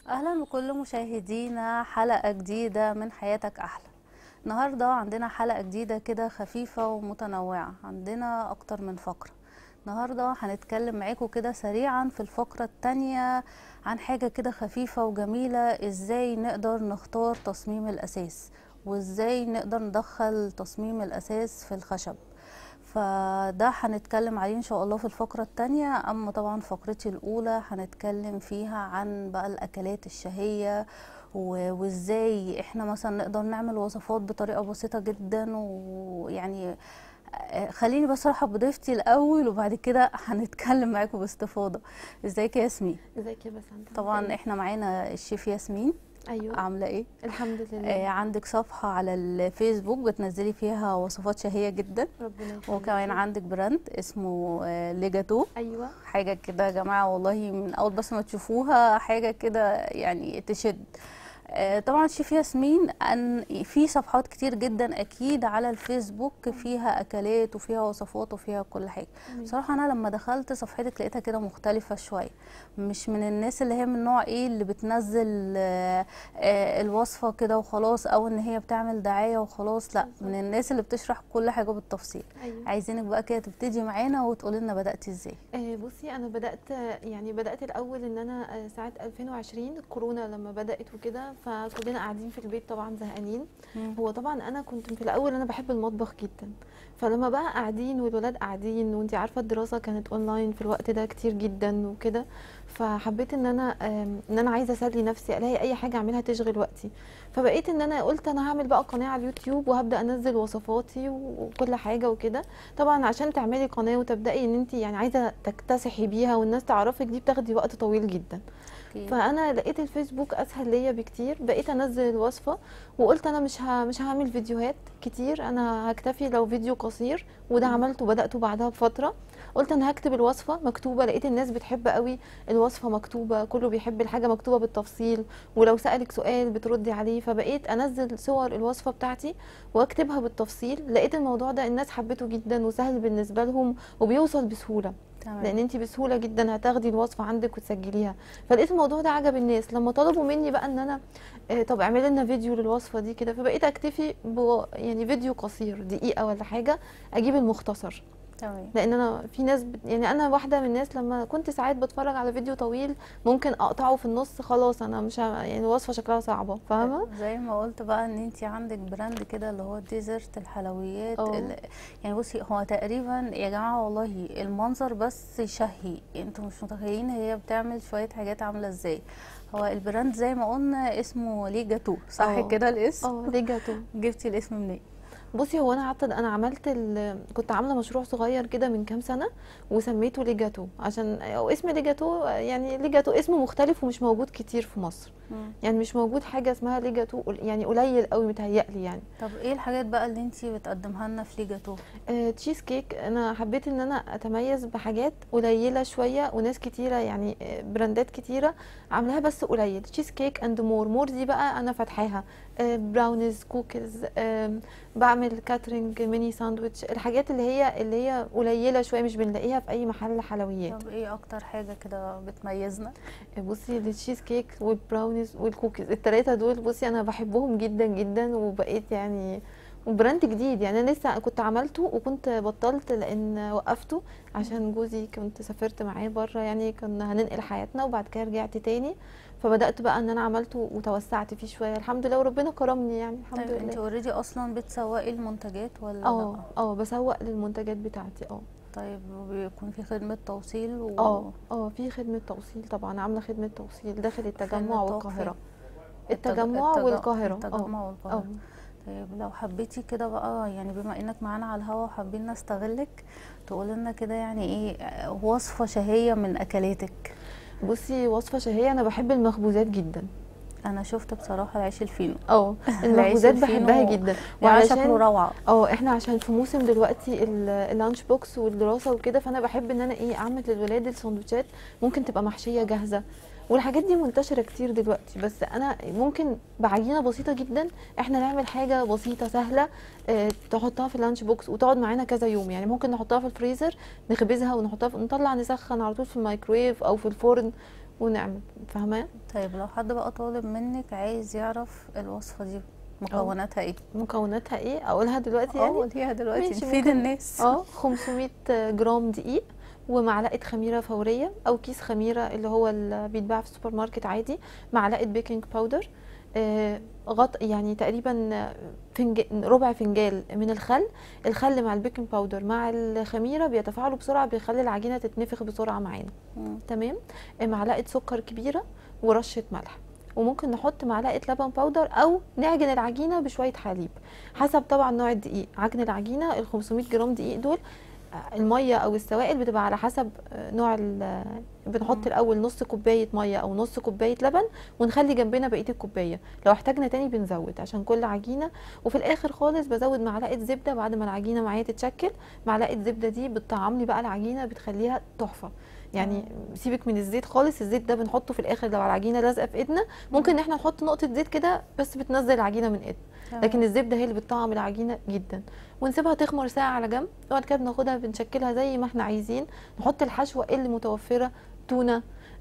اهلا بكل مشاهدينا حلقة جديدة من حياتك احلى النهاردة عندنا حلقة جديدة كده خفيفة ومتنوعة عندنا اكتر من فقرة النهاردة هنتكلم معاكم كده سريعا في الفقرة التانية عن حاجة كده خفيفة وجميلة ازاي نقدر نختار تصميم الاساس وازاي نقدر ندخل تصميم الاساس في الخشب فده هنتكلم عليه ان شاء الله في الفقرة التانية اما طبعا فقرتي الاولى هنتكلم فيها عن بقى الاكلات الشهية و- وازاي احنا مثلا نقدر نعمل وصفات بطريقة بسيطة جدا ويعني آه، خليني بس ارحب بضيفتي الاول وبعد كده هنتكلم معاكم باستفاضة ازيك يا ياسمين ازيك يا بسنت طبعا احنا معانا الشيف ياسمين ايوه عاملة ايه الحمد لله آه عندك صفحة على الفيسبوك بتنزلي فيها وصفات شهية جدا ربنا يخليك وكمان عندك براند اسمه آه، ليجاتو ايوه حاجة كده يا جماعة والله من أول بس ما تشوفوها حاجة كده يعني تشد آه، طبعا شيف ياسمين ان في صفحات كتير جدا اكيد على الفيسبوك فيها اكلات وفيها وصفات وفيها كل حاجه تمام. بصراحه انا لما دخلت صفحتك لقيتها كده مختلفه شويه مش من الناس اللي هي من نوع ايه اللي بتنزل آه، آه، الوصفه كده وخلاص او ان هي بتعمل دعايه وخلاص لا بالظبط. من الناس اللي بتشرح كل حاجه بالتفصيل ايوه عايزينك بقى كده تبتدي معانا وتقولي لنا بداتي ازاي آه بصي انا بدات يعني بدات الاول ان انا آه، ساعه 2020 الكورونا لما بدات وكده فكلنا قاعدين في البيت طبعا زهقانين هو طبعا انا كنت في الاول انا بحب المطبخ جدا فلما بقى قاعدين والولاد قاعدين وانتي عارفه الدراسه كانت اونلاين في الوقت ده كتير جدا وكده فحبيت ان انا آم، ان انا عايزه اسلي نفسي الاقي اي حاجه اعملها تشغل وقتي فبقيت ان انا قلت انا هعمل بقى قناه على اليوتيوب وهبدا انزل وصفاتي وكل حاجه وكده طبعا عشان تعملي قناه وتبداي ان انت يعني عايزه تكتسحي بيها والناس تعرفك دي بتاخدي وقت طويل جدا أوكي. فانا لقيت الفيسبوك اسهل ليا بكتير بقيت انزل الوصفه وقلت انا مش ه... مش هعمل فيديوهات كتير انا هكتفي لو فيديو قصير وده مم. عملته بداته بعدها بفتره قلت انا هكتب الوصفه مكتوبه لقيت الناس بتحب قوي الوصفه مكتوبه كله بيحب الحاجه مكتوبه بالتفصيل ولو سالك سؤال بتردي عليه فبقيت انزل صور الوصفه بتاعتي واكتبها بالتفصيل لقيت الموضوع ده الناس حبته جدا وسهل بالنسبه لهم وبيوصل بسهوله لان تمام انت بسهوله جدا هتاخدي الوصفه عندك وتسجليها فلقيت الموضوع ده عجب الناس لما طلبوا مني بقى ان انا آه، طب اعملي لنا فيديو للوصفه دي كده فبقيت اكتفي ب يعني فيديو قصير دقيقه ولا حاجه اجيب المختصر تمام لان انا في ناس بت... يعني انا واحده من الناس لما كنت ساعات بتفرج على فيديو طويل ممكن اقطعه في النص خلاص انا مش ه... يعني الوصفه شكلها صعبه فاهمه زي ما قلت بقى ان انت عندك براند كده اللي هو ديزرت الحلويات اه. ال- يعني بصي هو تقريبا يا جماعه والله المنظر بس يشهي انتوا مش متخيلين هي بتعمل شويه حاجات عامله ازاي هو البراند زي ما قلنا اسمه ليه جاتو صح اه. كده الاسم اه ليه جاتو جبتي الاسم منين بصي هو انا قعدت انا عملت ال... كنت عامله مشروع صغير كده من كام سنه وسميته ليجاتو عشان او اسم ليجاتو يعني ليجاتو اسم مختلف ومش موجود كتير في مصر يعني مش موجود حاجه اسمها ليجاتو قل- يعني قليل قوي متهيألي يعني طب ايه الحاجات بقى اللي انت بتقدمها لنا في ليه جاتو آه، تشيز كيك انا حبيت ان انا اتميز بحاجات قليله شويه وناس كتيره يعني آه، براندات كتيره عاملاها بس قليل تشيز كيك اند مور مور دي بقى انا فاتحاها آه، براونيز كوكيز آم، بعمل كاترينج ميني ساندويتش الحاجات اللي هي اللي هي قليله شويه مش بنلاقيها في اي محل حلويات طب ايه اكتر حاجه كده بتميزنا بصي التشيز كيك والبراونيز والكوكيز التلاتة دول بصي انا بحبهم جدا جدا وبقيت يعني براند جديد يعني انا لسه كنت عملته وكنت بطلت لان وقفته عشان جوزي كنت سافرت معاه بره يعني كنا هننقل حياتنا وبعد كده رجعت تاني فبدات بقى ان انا عملته وتوسعت فيه شويه الحمد لله وربنا كرمني يعني الحمد طيب انت لله اوريدي اصلا بتسوقي المنتجات ولا اه لا اه بسوق للمنتجات بتاعتي اه طيب وبيكون في خدمه توصيل و... اه اه في خدمه توصيل طبعا عامله خدمه توصيل داخل التجمع خدمة والقاهره التج- التجمع التج- والقاهره اه التجمع اه والقاهره طيب لو حبيتي كده بقى يعني بما انك معانا على الهوا وحابين نستغلك تقول لنا كده يعني ايه آه، وصفه شهيه من اكلاتك بصي وصفه شهيه انا بحب المخبوزات جدا انا شفت بصراحه العيش الفينو اه العيش المخبوزات الفينو بحبها جدا يعني شكله وعلشان روعه اه احنا عشان في موسم دلوقتي ال- اللانش بوكس والدراسه وكده فانا بحب ان انا ايه اعمل للولاد السندوتشات ممكن تبقى محشيه جاهزه والحاجات دي منتشره كتير دلوقتي بس انا ممكن بعجينه بسيطه جدا احنا نعمل حاجه بسيطه سهله اه تحطها في اللانش بوكس وتقعد معانا كذا يوم يعني ممكن نحطها في الفريزر نخبزها ونحطها في نطلع نسخن على طول في الميكرويف او في الفرن ونعمل فاهمه طيب لو حد بقى طالب منك عايز يعرف الوصفة دي مكوناتها ايه مكوناتها ايه اقولها دلوقتي يعني قوليها دلوقتي ماشي، نفيد ممكن. الناس اه 500 جرام دقيق ومعلقه خميره فوريه او كيس خميره اللي هو اللي بيتباع في السوبر ماركت عادي معلقه بيكنج باودر آه، غط يعني تقريبا فنج... ربع فنجان من الخل الخل مع البيكنج باودر مع الخميره بيتفاعلوا بسرعه بيخلي العجينه تتنفخ بسرعه معانا مم. تمام آه، معلقه سكر كبيره ورشه ملح وممكن نحط معلقه لبن باودر او نعجن العجينه بشويه حليب حسب طبعا نوع الدقيق عجن العجينه ال 500 جرام دقيق دول آه، الميه او السوائل بتبقى على حسب آه، نوع ال- بنحط مم. الاول نص كوبايه ميه او نص كوبايه لبن ونخلي جنبنا بقيه الكوبايه لو احتاجنا تاني بنزود عشان كل عجينه وفي الاخر خالص بزود معلقه زبده بعد ما العجينه معايا تتشكل معلقه زبده دي بتطعم لي بقى العجينه بتخليها تحفه يعني سيبك من الزيت خالص الزيت ده بنحطه في الاخر لو العجينه لازقه في ايدنا ممكن ان احنا نحط نقطه زيت كده بس بتنزل العجينه من ايدنا تمام. لكن الزبده هي اللي بتطعم العجينه جدا ونسيبها تخمر ساعه على جنب وبعد كده بناخدها بنشكلها زي ما احنا عايزين نحط الحشوه اللي متوفره تونه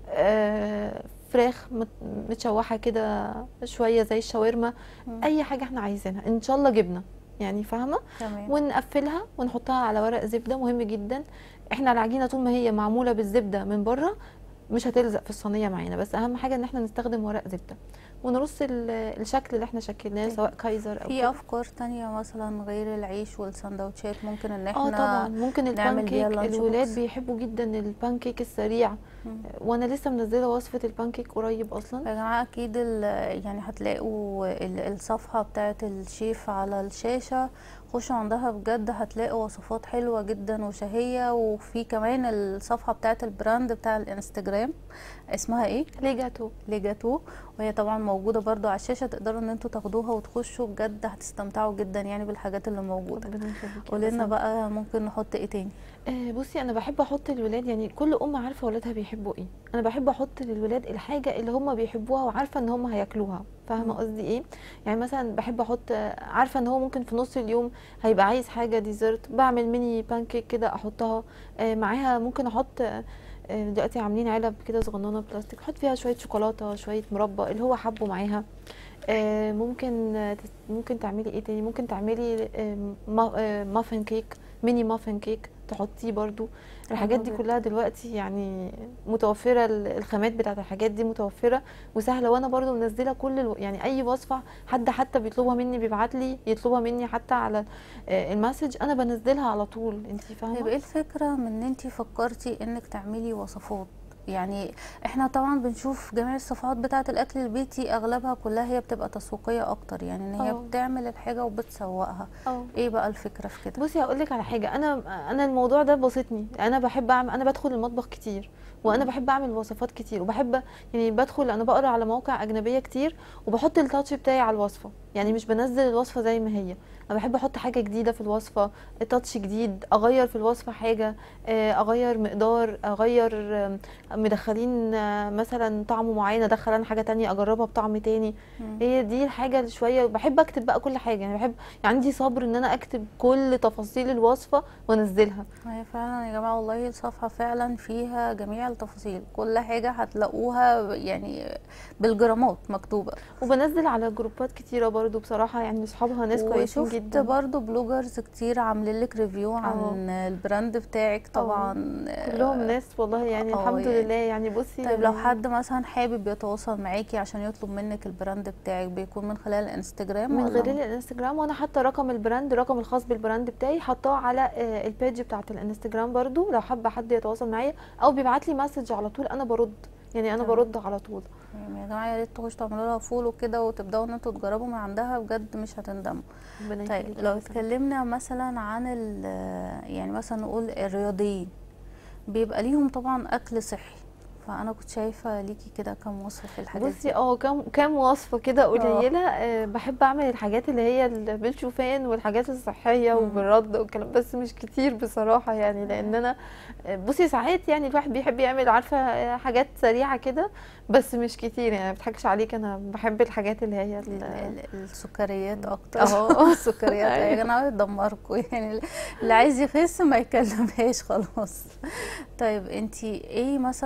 آه، فراخ مت- متشوحه كده شويه زي الشاورما مم. اي حاجه احنا عايزينها ان شاء الله جبنه يعني فاهمه تمام ونقفلها ونحطها على ورق زبده مهم جدا احنا العجينه طول ما هي معموله بالزبده من بره مش هتلزق في الصينيه معانا بس اهم حاجه ان احنا نستخدم ورق زبده ونرص ال- الشكل اللي احنا شكلناه طيب. سواء كايزر او في كده. افكار تانية مثلا غير العيش والسندوتشات ممكن ان اه احنا طبعا ممكن نعمل بيها البانكيك اللانش الولاد بوكس. بيحبوا جدا البانكيك السريع مم. وانا لسه منزله وصفه البانكيك قريب اصلا يا جماعة أكيد ال- يعني هتلاقوا ال- الصفحة بتاعة الشيف على الشاشة خشوا عندها بجد هتلاقوا وصفات حلوة جدا وشهية وفي كمان الصفحة بتاعة البراند بتاع الانستجرام اسمها ايه؟ ليه جاتو ليجاتو وهي طبعا موجودة برضو على الشاشة تقدروا ان انتوا تاخدوها وتخشوا بجد هتستمتعوا جدا يعني بالحاجات اللي موجودة ربنا يخليكي. قولي لنا بس بقى ممكن نحط ايه تاني آه، بصي انا بحب احط للولاد يعني كل ام عارفه ولادها بيحبوا ايه انا بحب احط للولاد الحاجه اللي هم بيحبوها وعارفه ان هم هياكلوها فاهمه مم. قصدي ايه يعني مثلا بحب احط آه، عارفه ان هو ممكن في نص اليوم هيبقى عايز حاجه ديزرت بعمل ميني بانكيك كده احطها آه، معاها ممكن احط آه، آه، دلوقتي عاملين علب كده صغننه بلاستيك احط فيها شويه شوكولاته شويه مربى اللي هو حبه معاها آه، ممكن آه، تس- ممكن تعملي ايه تاني ممكن تعملي آه، ما- آه، مافن كيك ميني مافن كيك تحطيه برضو الحاجات دي أبيض. كلها دلوقتي يعني متوفرة ال- الخامات بتاعت الحاجات دي متوفرة وسهلة وانا برضو منزلة كل الو... يعني اي وصفة حد حتى بيطلبها مني بيبعت لي يطلبها مني حتى على آه، المسج انا بنزلها على طول انتي طيب فاهمة ايه الفكرة من ان انتي فكرتي انك تعملي وصفات يعني احنا طبعا بنشوف جميع الصفحات بتاعة الاكل البيتي اغلبها كلها هي بتبقى تسويقية اكتر يعني ان هي اه. بتعمل الحاجة وبتسوقها اه ايه بقى الفكرة في كده بصي هقول لك على حاجه انا انا الموضوع ده بسطني انا بحب اعمل انا بدخل المطبخ كتير وانا مم. بحب اعمل وصفات كتير وبحب يعني بدخل انا بقرا على مواقع اجنبيه كتير وبحط التاتش بتاعي على الوصفه يعني مش بنزل الوصفه زي ما هي انا بحب احط حاجه جديده في الوصفه تاتش جديد اغير في الوصفه حاجه آه، اغير مقدار اغير آم، مدخلين آه، مثلا طعم معين ادخل انا حاجه تانية اجربها بطعم تاني مم. هي دي الحاجه اللي شويه بحب اكتب بقى كل حاجه يعني بحب يعني عندي صبر ان انا اكتب كل تفاصيل الوصفه وانزلها هي فعلا يا جماعة والله الصفحة فعلا فيها جميع التفاصيل كل حاجة هتلاقوها يعني بالجرامات مكتوبة وبنزل على جروبات كتيره برضو بصراحه يعني اصحابها ناس كويسين وشفت جدا برضو بلوجرز كتير عاملين لك ريفيو عن البراند بتاعك طبعا كلهم ناس والله يعني اه الحمد يعني. لله يعني بصي طيب لو يعني حد مثلا حابب يتواصل معاكي عشان يطلب منك البراند بتاعك بيكون من خلال الانستجرام من ولا غير الانستجرام وانا حاطه رقم البراند الرقم الخاص بالبراند بتاعي حطاه على آه، البيج بتاعه الانستجرام برضو لو حابه حد يتواصل معايا او بيبعت لي مسج على طول انا برد يعني انا تمام. برد على طول يعني يا جماعه يا ريت تخشوا تعملوا لها فولو كده وتبداوا ان انتوا تجربوا من عندها بجد مش هتندموا ربنا طيب يخليك لو يا سلام. اتكلمنا مثلا عن ال يعني مثلا نقول الرياضيين بيبقى ليهم طبعا اكل صحي فانا كنت شايفه ليكي كده كام وصفه في الحاجات دي بصي اه كام كام وصفه كده قليله آه، بحب اعمل الحاجات اللي هي ال- بالشوفان والحاجات الصحيه مم. وبالرد والكلام بس مش كتير بصراحه يعني لان انا آه، بصي ساعات يعني الواحد بيحب يعمل عارفه آه، حاجات سريعه كده بس مش كتير يعني ما بضحكش عليك انا بحب الحاجات اللي هي ال- ال- ال- السكريات اكتر اه. السكريات يا جماعه بتدمركم يعني اللي عايز يخس ما يكلمهاش خلاص طيب انتي ايه مثلا اكتر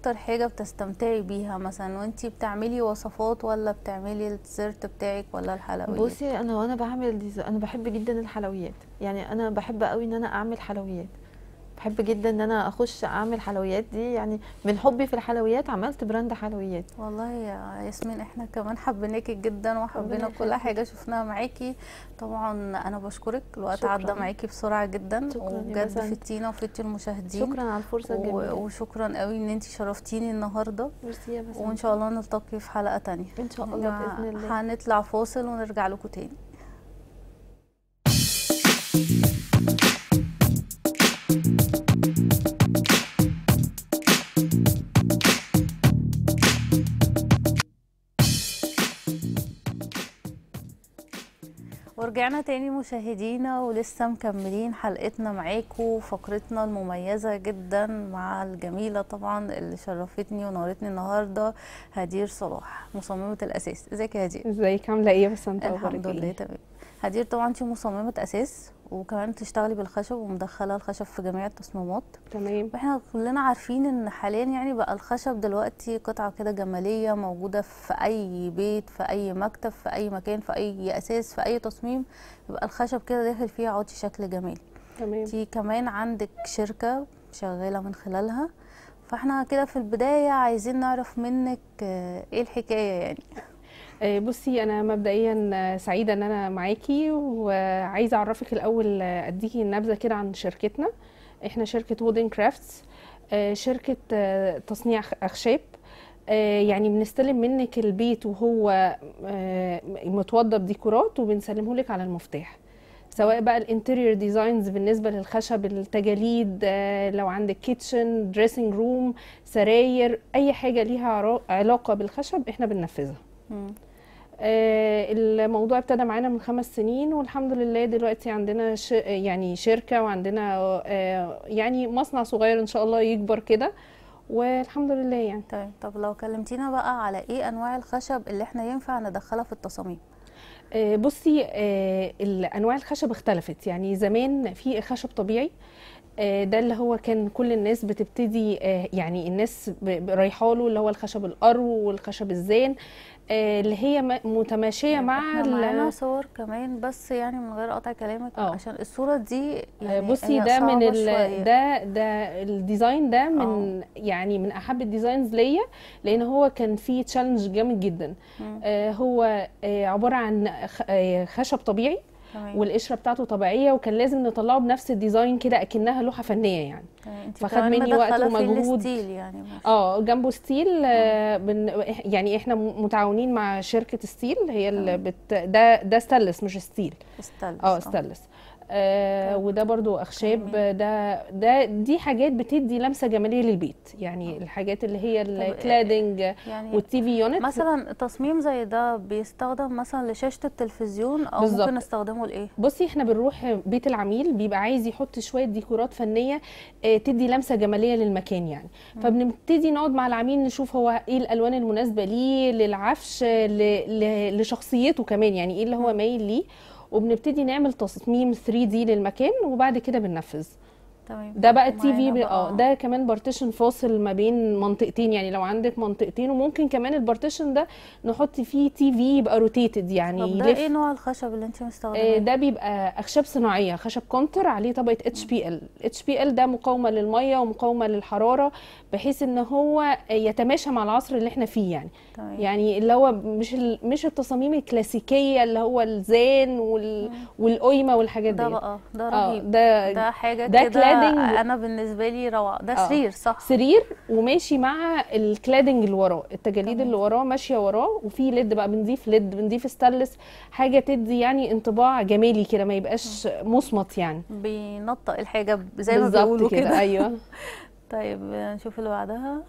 اكتر حاجة بتستمتعي بيها مثلا وانتي بتعملي وصفات ولا بتعملي الديزرت بتاعك ولا الحلويات بصي انا وانا بعمل ديز... انا بحب جدا الحلويات يعني انا بحب قوي ان انا اعمل حلويات بحب جدا ان انا اخش اعمل حلويات دي يعني من حبي في الحلويات عملت براند حلويات والله يا ياسمين احنا كمان حبيناكي جدا وحبينا كل يخليكي. حاجة شفناها معاكي طبعا انا بشكرك الوقت شكراً. عدى معاكي بسرعة جدا شكراً يا وبجد بسنت. فتينا وفتي المشاهدين شكرا على الفرصه و- الجميله وشكرا قوي ان انتي شرفتيني النهارده ميرسي يا بسنت وان شاء الله نلتقي في حلقة تانية ان شاء الله باذن الله هنطلع فاصل ونرجع لكم تاني ورجعنا تاني مشاهدينا ولسه مكملين حلقتنا معاكم فقرتنا المميزة جدا مع الجميلة طبعا اللي شرفتني ونورتني النهاردة هدير صلاح مصممة الأساس ازيك يا هدير؟ ازيك عامله ايه بس انت اخبارك الحمد لله ايه تمام هدير طبعا انت مصممة أساس وكمان بتشتغلي بالخشب ومدخلة الخشب في جميع التصميمات تمام واحنا كلنا عارفين ان حاليا يعني بقى الخشب دلوقتي قطعة كده جمالية موجودة في اي بيت في اي مكتب في اي مكان في اي اساس في اي تصميم يبقى الخشب كده داخل فيه عاطي شكل جميل تمام انتي كمان عندك شركة شغالة من خلالها فاحنا كده في البداية عايزين نعرف منك آه، ايه الحكاية يعني آه، بصي انا مبدئيا آه، سعيده ان انا معاكي وعايزه اعرفك الاول آه، اديكي نبذه كده عن شركتنا احنا شركه وودن كرافتس شركه آه، تصنيع خ- اخشاب آه، يعني بنستلم منك البيت وهو آه، متوضب ديكورات وبنسلمه لك على المفتاح سواء بقى الانتيريور ديزاينز بالنسبه للخشب التجاليد آه، لو عندك كيتشن دريسنج روم سراير اي حاجه ليها عرا- علاقه بالخشب احنا بننفذها مم. آه، الموضوع ابتدى معانا من خمس سنين والحمد لله دلوقتي عندنا ش... يعني شركة وعندنا آه، يعني مصنع صغير ان شاء الله يكبر كده والحمد لله يعني طيب طب لو كلمتينا بقى على ايه انواع الخشب اللي احنا ينفع ندخلها في التصاميم آه، بصي آه، ال- انواع الخشب اختلفت يعني زمان في خشب طبيعي آه، ده اللي هو كان كل الناس بتبتدي آه، يعني الناس ب- ب- رايحه له اللي هو الخشب القرو والخشب الزان آه، اللي هي م- متماشيه مع احنا ال- معانا صور كمان بس يعني من غير قطع كلامك اه. عشان الصورة دي آه، يعني بصي هي ده من صعبة ال... شوية. ده ده الديزاين ده من يعني من احب الديزاينز ليا لان هو كان فيه تشالنج جامد جدا مم. آه هو آه عباره عن خ- آه خشب طبيعي تمام والقشره بتاعته طبيعيه وكان لازم نطلعه بنفس الديزاين كده اكنها لوحه فنيه يعني تمام. انت فخد كمان مني وقت مدخلة فيه ومجهود. الستيل يعني ماشي. اه جنبه ستيل آه بن يعني احنا متعاونين مع شركه ستيل هي اللي بت ده ده ستانلس مش ستيل استلس اه ستانلس آه طيب. وده برضو اخشاب جميل. ده ده دي حاجات بتدي لمسه جماليه للبيت يعني الحاجات اللي هي الكلادنج يعني والتي في يونت مثلا تصميم زي ده بيستخدم مثلا لشاشة التلفزيون او بالظبط. ممكن نستخدمه لايه بصي احنا بنروح بيت العميل بيبقى عايز يحط شويه ديكورات فنيه آه، تدي لمسه جماليه للمكان يعني فبنبتدي نقعد مع العميل نشوف هو ايه الالوان المناسبه ليه للعفش ل- ل- لشخصيته كمان يعني ايه اللي هو مايل ليه وبنبتدي نعمل تصميم 3 دي للمكان وبعد كده بننفذ تمام ده بقى التي ومعانا في بقى- اه ده كمان بارتيشن فاصل ما بين منطقتين يعني لو عندك منطقتين وممكن كمان البارتيشن ده نحط فيه تي في يبقى روتيتد يعني طب ده يلف ايه نوع الخشب اللي انت آه، مستخدماه ده بيبقى اخشاب صناعيه خشب كونتر عليه طبقه اتش بي ال اتش بي ال ده مقاومه للميه ومقاومه للحراره بحيث ان هو يتماشى مع العصر اللي احنا فيه يعني تمام يعني اللي هو مش ال- مش التصاميم الكلاسيكيه اللي هو الزان وال والقيمه والحاجات ده دي بقى ده اه رهيب ده ده حاجة ده كده cladding. انا بالنسبة لي روعة ده آه. سرير صح سرير وماشي مع الكلادنج اللي وراه التجاليد تمام. اللي وراه ماشيه وراه وفي ليد بقى بنضيف ليد بنضيف ستانلس حاجه تدي يعني انطباع جمالي كده ما يبقاش مصمت يعني بينطق الحاجة ب- زي ما بالظبط بيقولوا كده ايوه طيب نشوف اللي بعدها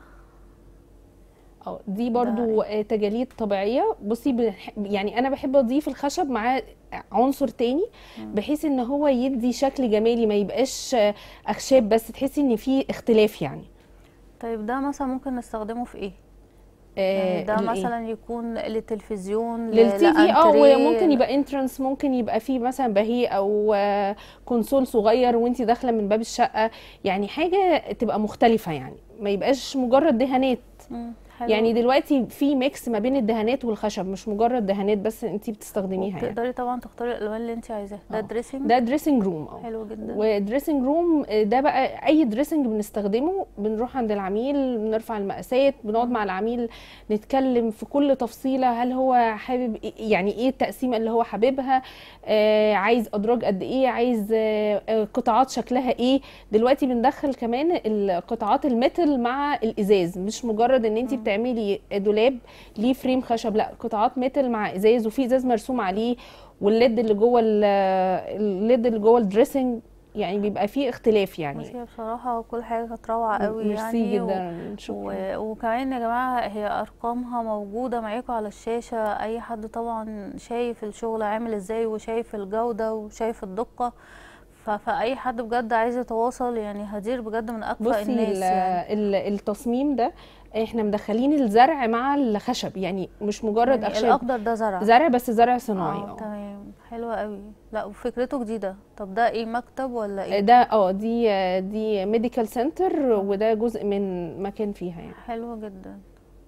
اه دي برضو آه، تجاليد طبيعيه بصي بنح- يعني انا بحب اضيف الخشب مع عنصر تاني بحيث ان هو يدي شكل جمالي ما يبقاش آه، اخشاب بس تحسي ان في اختلاف يعني طيب ده مثلا ممكن نستخدمه في ايه آه، يعني ده الإيه؟ مثلا يكون للتلفزيون ل- للتي في اه لأنتريه، وممكن يبقى انترنس ممكن يبقى فيه مثلا بهيه او آه، كونسول صغير وانت داخله من باب الشقه يعني حاجه تبقى مختلفه يعني ما يبقاش مجرد دهانات مم. حلو. يعني دلوقتي في ميكس ما بين الدهانات والخشب مش مجرد دهانات بس انت بتستخدميها يعني تقدري طبعا تختاري الالوان اللي انت عايزاها ده آه. دريسنج ده دريسنج روم اه حلو جدا ودريسنج روم ده بقى اي دريسنج بنستخدمه بنروح عند العميل بنرفع المقاسات بنقعد مع العميل نتكلم في كل تفصيله هل هو حابب إيه- يعني ايه التقسيمه اللي هو حاببها آه عايز ادراج قد ايه عايز آه آه، قطاعات شكلها ايه دلوقتي بندخل كمان القطاعات الميتال مع الازاز مش مجرد ان انت بتعملي دولاب ليه فريم خشب لا قطاعات ميتال مع ازاز وفي ازاز مرسوم عليه والليد اللي جوه ال- الليد اللي جوه الدريسنج يعني بيبقى فيه اختلاف يعني بصي هي بصراحه كل حاجه كانت روعه قوي ميرسي يعني و- جدا شكرا و... وكمان يا جماعة هي أرقامها موجودة معاكم على الشاشة أي حد طبعا شايف الشغل عامل ازاي وشايف الجودة وشايف الدقة ف... فأي حد بجد عايز يتواصل يعني هدير بجد من أكفأ بصي الناس ال- يعني ال- التصميم ده احنا مدخلين الزرع مع الخشب يعني مش مجرد يعني اخشاب الأخضر ده زرع زرع بس زرع صناعي اه اه تمام حلوة قوي لا وفكرته جديدة طب ده ايه مكتب ولا ايه ده اه دي دي ميديكال سنتر وده جزء من مكان فيها يعني حلوة جدا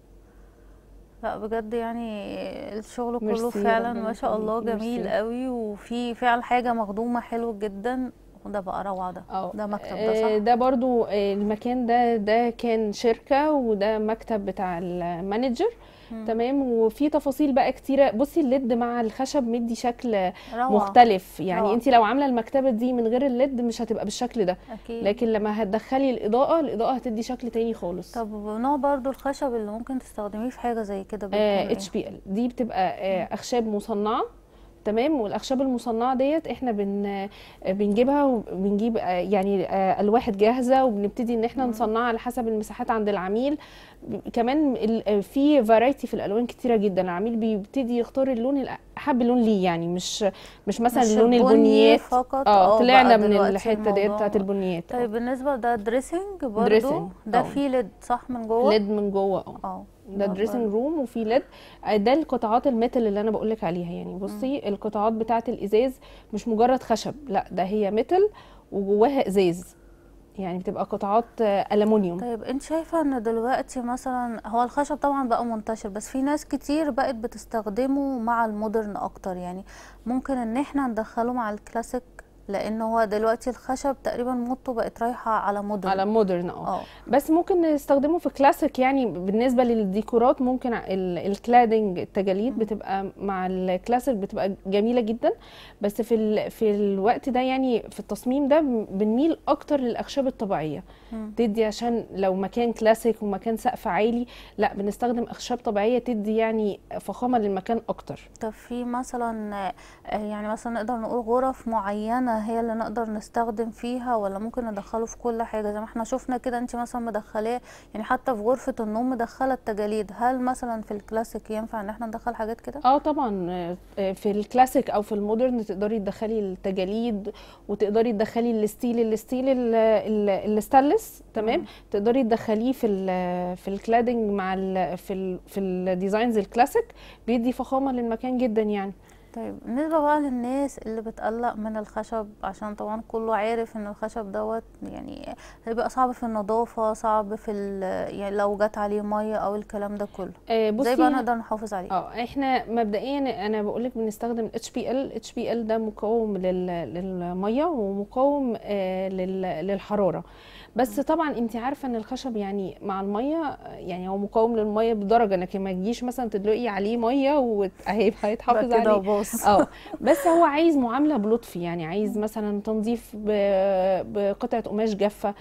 لا بجد يعني الشغل كله ميرسي، فعلا ربنا ما شاء الله يخليكي، جميل ميرسي. قوي وفي فعلا حاجة مخدومة حلو جدا وده بقى روعة ده اه ده مكتب آه، ده صح ده برضو آه، المكان ده ده كان شركة وده مكتب بتاع المانجر مم. تمام وفي تفاصيل بقى كتيرة بصي الليد مع الخشب مدي شكل روعة مختلف يعني روعة. انت لو عاملة المكتبة دي من غير الليد مش هتبقى بالشكل ده اكيد لكن لما هتدخلي الإضاءة الإضاءة هتدي شكل تاني خالص طب نوع برضو الخشب اللي ممكن تستخدميه في حاجة زي كده بيكون ايه اتش بي ال دي بتبقى آه، اخشاب مصنعه تمام والاخشاب المصنعه ديت احنا بن آه، بنجيبها وبنجيب آه، يعني آه، الواح جاهزه وبنبتدي ان احنا نصنعها على حسب المساحات عند العميل ب- كمان ال- آه، في فرايتي في الالوان كتيره جدا العميل بيبتدي يختار اللون الأ- احب اللون ليه يعني مش مش مثلا مش لون البني البنيات فقط اه اه طلعنا بقى من دلوقتي الحته ديت الموضوع بتاعت البنيات طيب بالنسبة ده دريسنج برضو دريسنج، ده اه. فيه ليد صح من جوه ليد من جوه اه اه ده دريسنج روم وفي ليد ده القطاعات الميتال اللي انا بقولك عليها يعني بصي القطاعات بتاعه الازاز مش مجرد خشب لا ده هي ميتال وجواها ازاز يعني بتبقى قطاعات آه، ألمونيوم طيب انت شايفة ان دلوقتي مثلا هو الخشب طبعا بقى منتشر بس في ناس كتير بقت بتستخدمه مع المودرن اكتر يعني ممكن ان احنا ندخله مع الكلاسيك لان هو دلوقتي الخشب تقريبا موضته بقت رايحة على مودرن على مودرن اه اه بس ممكن نستخدمه في كلاسيك يعني بالنسبه للديكورات ممكن ال- الكلادنج التجاليد بتبقى مع الكلاسيك بتبقى جميله جدا بس في ال... في الوقت ده يعني في التصميم ده بنميل اكتر للاخشاب الطبيعيه مم. تدي عشان لو مكان كلاسيك ومكان سقف عالي لا بنستخدم اخشاب طبيعيه تدي يعني فخامه للمكان اكتر طب في مثلا آه، يعني مثلا نقدر نقول غرف معينة هي اللي نقدر نستخدم فيها ولا ممكن ندخله في كل حاجة زي ما احنا شفنا كده انت مثلا مدخلاه يعني حتى في غرفة النوم مدخلة التجاليد هل مثلا في الكلاسيك ينفع ان احنا ندخل حاجات كده؟ اه طبعا آه، في الكلاسيك او في المودرن تقدري تدخلي التجاليد وتقدري تدخلي الستيل الستيل ال- ال- الستانلس تمام مم. تقدري تدخليه في ال في الكلادنج مع ال في ال في الديزاينز الكلاسيك بيدي فخامه للمكان جدا يعني طيب بالنسبة بقى للناس اللي بتقلق من الخشب عشان طبعا كله عارف ان الخشب دوت يعني هيبقى صعب في النظافة صعب في ال- يعني لو جت عليه مية او الكلام ده كله آه، ازاي بصي بقى نقدر نحافظ عليه؟ اه احنا مبدئيا انا بقول لك بنستخدم اتش بي ال اتش بي ال ده مقاوم لل- للميه ومقاوم آه، لل- للحراره بس طبعا انت عارفه ان الخشب يعني مع الميه آه، يعني هو مقاوم للميه بدرجه لكن ما تجيش مثلا تدلقي عليه ميه وهيبقى هيتحافظ بقى كده عليه وباظ اه بس هو عايز معامله بلطف يعني عايز مثلا تنظيف ب- بقطعه قماش جافه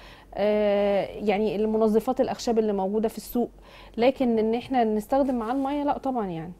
آه، يعني المنظفات الاخشاب اللي موجوده في السوق لكن ان احنا نستخدم معاه الميه لا طبعا يعني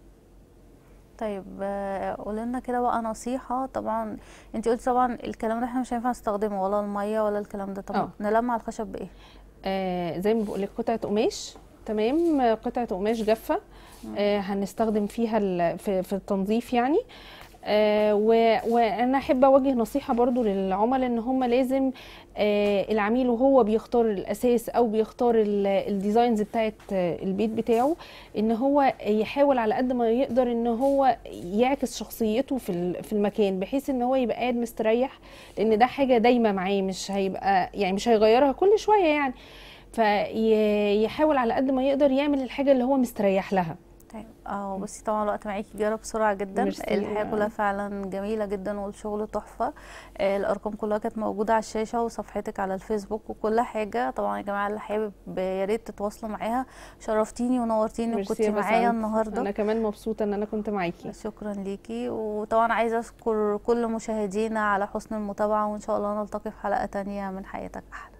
طيب قول لنا كده بقى نصيحة طبعا انت قلت طبعا الكلام ده احنا مش هينفع نستخدمه ولا المية ولا الكلام ده طب اه. نلمع الخشب بايه؟ آه زي ما بقول لك قطعه قماش تمام آه، قطعه قماش جافه آه هنستخدم فيها ال- في, في التنظيف يعني آه و- وانا احب اوجه نصيحه برضو للعملاء ان هم لازم آه العميل وهو بيختار الاساس او بيختار ال- الديزاينز بتاعت آه، البيت بتاعه ان هو يحاول على قد ما يقدر ان هو يعكس شخصيته في ال- في المكان بحيث ان هو يبقى قاعد مستريح لان ده حاجه دايما معاه مش هيبقى يعني مش هيغيرها كل شويه يعني فيحاول على قد ما يقدر يعمل الحاجه اللي هو مستريح لها طيب اه بصي طبعا الوقت معاكي جرى بسرعه جدا ميرسي. الحياه كلها فعلا جميله جدا والشغل تحفه آه، الارقام كلها كانت موجوده على الشاشه وصفحتك على الفيسبوك وكل حاجه طبعا يا جماعه اللي حابب يا ريت تتواصلوا معاها شرفتيني ونورتيني ميرسي وكنتي يا معايا بسنت. النهارده انا كمان مبسوطه ان انا كنت معاكي شكرا ليكي وطبعا عايزه اشكر كل مشاهدينا على حسن المتابعه وان شاء الله نلتقي في حلقه تانية من حياتك احلى